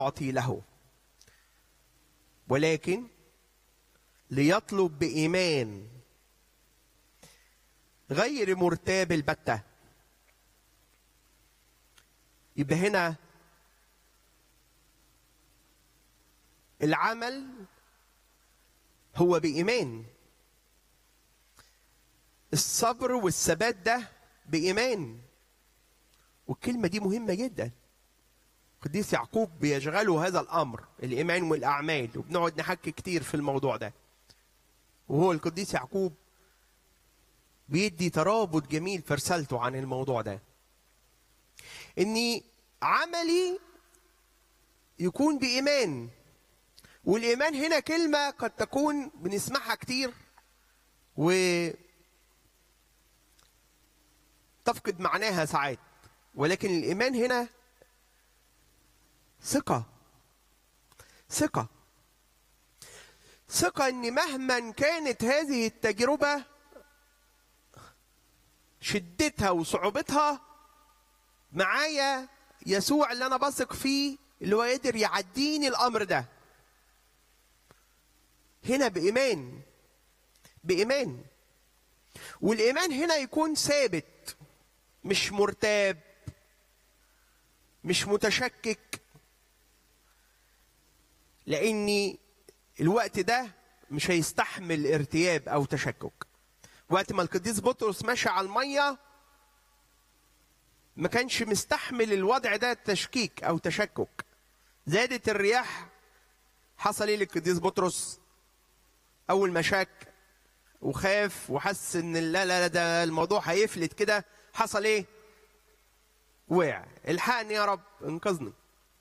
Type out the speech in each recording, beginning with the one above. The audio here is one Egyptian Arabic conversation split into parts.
يعطي له ولكن ليطلب بإيمان غير مرتاب البتة يبقى هنا العمل هو بإيمان الصبر والثبات ده بإيمان والكلمة دي مهمة جدا قديس يعقوب بيشغله هذا الأمر الإيمان والأعمال وبنقعد نحكي كتير في الموضوع ده وهو القديس يعقوب بيدي ترابط جميل في رسالته عن الموضوع ده اني عملي يكون بايمان والايمان هنا كلمه قد تكون بنسمعها كتير و تفقد معناها ساعات ولكن الايمان هنا ثقه ثقه ثقه ان مهما كانت هذه التجربه شدتها وصعوبتها معايا يسوع اللي انا بثق فيه اللي هو قادر يعديني الامر ده هنا بايمان بايمان والايمان هنا يكون ثابت مش مرتاب مش متشكك لاني الوقت ده مش هيستحمل ارتياب او تشكك وقت ما القديس بطرس ماشي على الميه ما كانش مستحمل الوضع ده تشكيك او تشكك زادت الرياح حصل ايه للقديس بطرس اول ما شك وخاف وحس ان لا لا لا ده الموضوع هيفلت كده حصل ايه وقع الحقني يا رب انقذني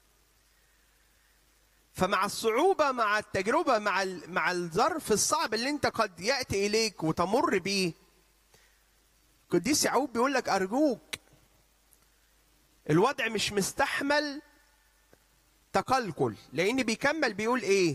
فمع الصعوبة مع التجربة مع مع الظرف الصعب اللي انت قد يأتي إليك وتمر بيه قديس يعقوب بيقول لك أرجوك الوضع مش مستحمل تقلقل لأن بيكمل بيقول إيه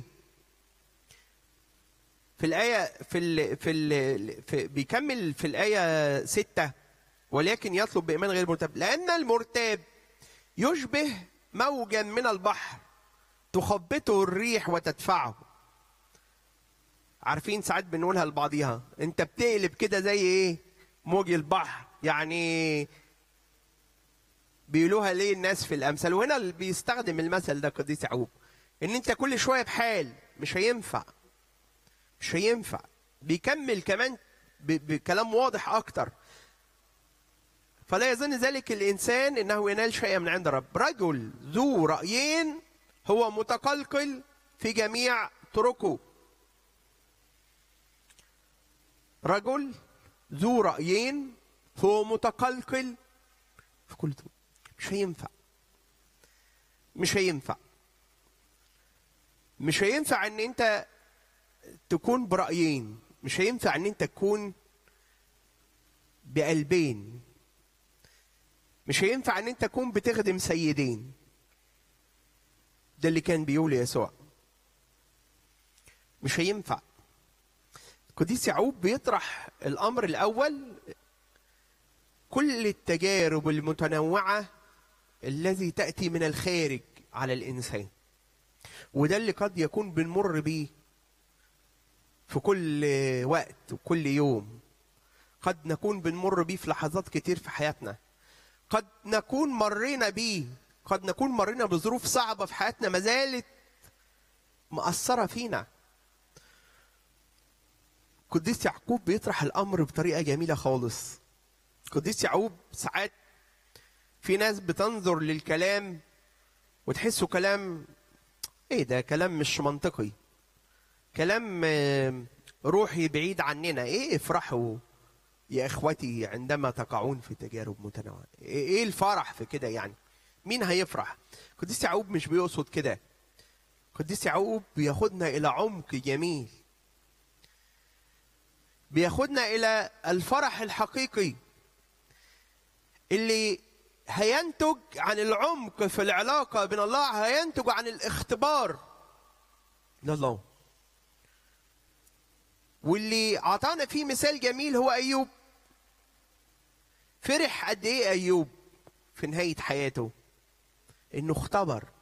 في الآية في ال في, ال في بيكمل في الآية ستة ولكن يطلب بإيمان غير مرتاب لأن المرتاب يشبه موجا من البحر تخبطه الريح وتدفعه عارفين ساعات بنقولها لبعضيها انت بتقلب كده زي ايه موج البحر يعني بيقولوها ليه الناس في الامثال وهنا اللي بيستخدم المثل ده قديس يعقوب ان انت كل شويه بحال مش هينفع مش هينفع بيكمل كمان بكلام واضح اكتر فلا يظن ذلك الانسان انه ينال شيئا من عند رب رجل ذو رايين هو متقلقل في جميع طرقه رجل ذو رأيين هو متقلقل في كل طرق مش هينفع مش هينفع مش هينفع ان انت تكون برأيين مش هينفع ان انت تكون بقلبين مش هينفع ان انت تكون بتخدم سيدين ده اللي كان بيقوله يسوع مش هينفع القديس يعقوب بيطرح الامر الاول كل التجارب المتنوعه الذي تاتي من الخارج على الانسان وده اللي قد يكون بنمر بيه في كل وقت وكل يوم قد نكون بنمر بيه في لحظات كتير في حياتنا قد نكون مرينا بيه قد نكون مرينا بظروف صعبة في حياتنا ما زالت مأثرة فينا قديس يعقوب بيطرح الأمر بطريقة جميلة خالص قديس يعقوب ساعات في ناس بتنظر للكلام وتحسه كلام ايه ده كلام مش منطقي كلام روحي بعيد عننا ايه افرحوا يا اخوتي عندما تقعون في تجارب متنوعه ايه الفرح في كده يعني مين هيفرح قديس يعقوب مش بيقصد كده قديس يعقوب بياخدنا الى عمق جميل بياخدنا الى الفرح الحقيقي اللي هينتج عن العمق في العلاقه بين الله هينتج عن الاختبار من الله واللي اعطانا فيه مثال جميل هو ايوب فرح قد ايه ايوب في نهايه حياته انه اختبر